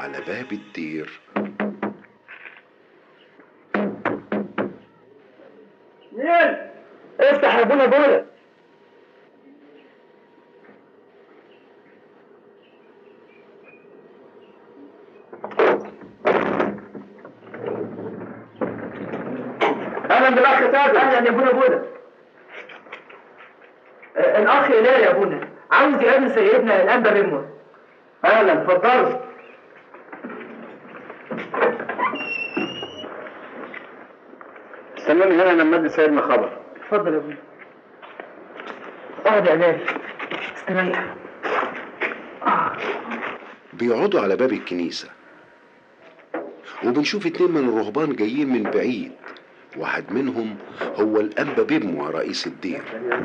على باب الدير مين؟ افتح يا ابونا بولا اهلا بالاخ تاج اهلا يا ابونا بولا آه، الاخ هلال يا ابونا عاوز يقابل سيدنا الانبا بيموت اهلا اتفضل استنوني هنا لما ادي سيدنا خبر اتفضل يا ابونا اقعد يا هلال استريح بيقعدوا على باب الكنيسة وبنشوف اتنين من الرهبان جايين من بعيد واحد منهم هو الأنبا بيمو رئيس الدير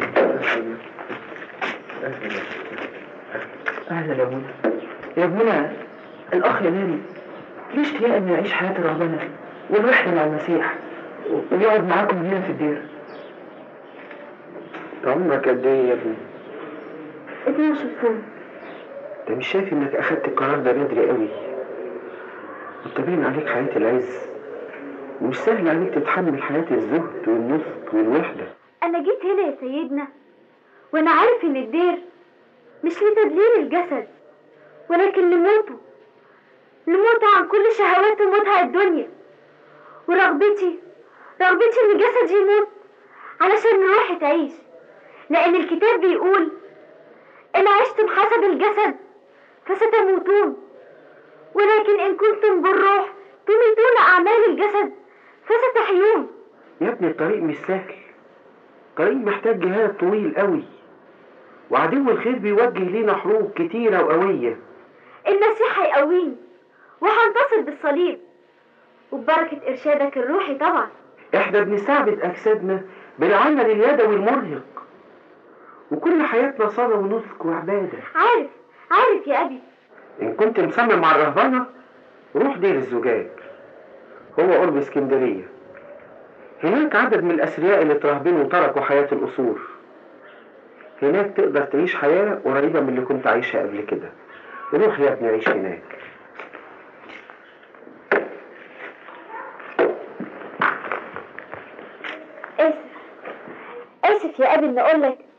اهلا يا ابونا يا ابونا الاخ هلال ليه اشتياق انه يعيش حياه الرهبنه والوحده مع المسيح ويقعد معاكم هنا في الدير عمرك قد ايه يا ابني 12 سنة ده مش شايف انك اخدت القرار ده بدري قوي انت باين عليك حياة العز ومش سهل عليك تتحمل حياة الزهد والنصب والوحدة أنا جيت هنا يا سيدنا وأنا عارف إن الدير مش لتدليل الجسد ولكن لموته لموته عن كل شهوات ومتع الدنيا ورغبتي رغبتي إن جسدي يموت علشان روحي تعيش لأن الكتاب بيقول إن عشتم حسب الجسد فستموتون ولكن إن كنتم بالروح تميتون أعمال الجسد فستحيون يا ابني الطريق مش سهل طريق محتاج جهاد طويل قوي وعدو الخير بيوجه لينا حروب كتيرة وقوية المسيح هيقويني وهنتصر بالصليب وببركة إرشادك الروحي طبعا احنا بنستعبد اجسادنا بالعمل اليدوي المرهق وكل حياتنا صلاة ونسك وعبادة عارف عارف يا أبي إن كنت مصمم على الرهبنة روح دير الزجاج هو قرب اسكندرية هناك عدد من الأثرياء اللي ترهبنوا وتركوا حياة الأصول هناك تقدر تعيش حياة قريبة من اللي كنت عايشها قبل كده روح يا ابني عيش هناك آسف آسف يا أبي إن أقول لك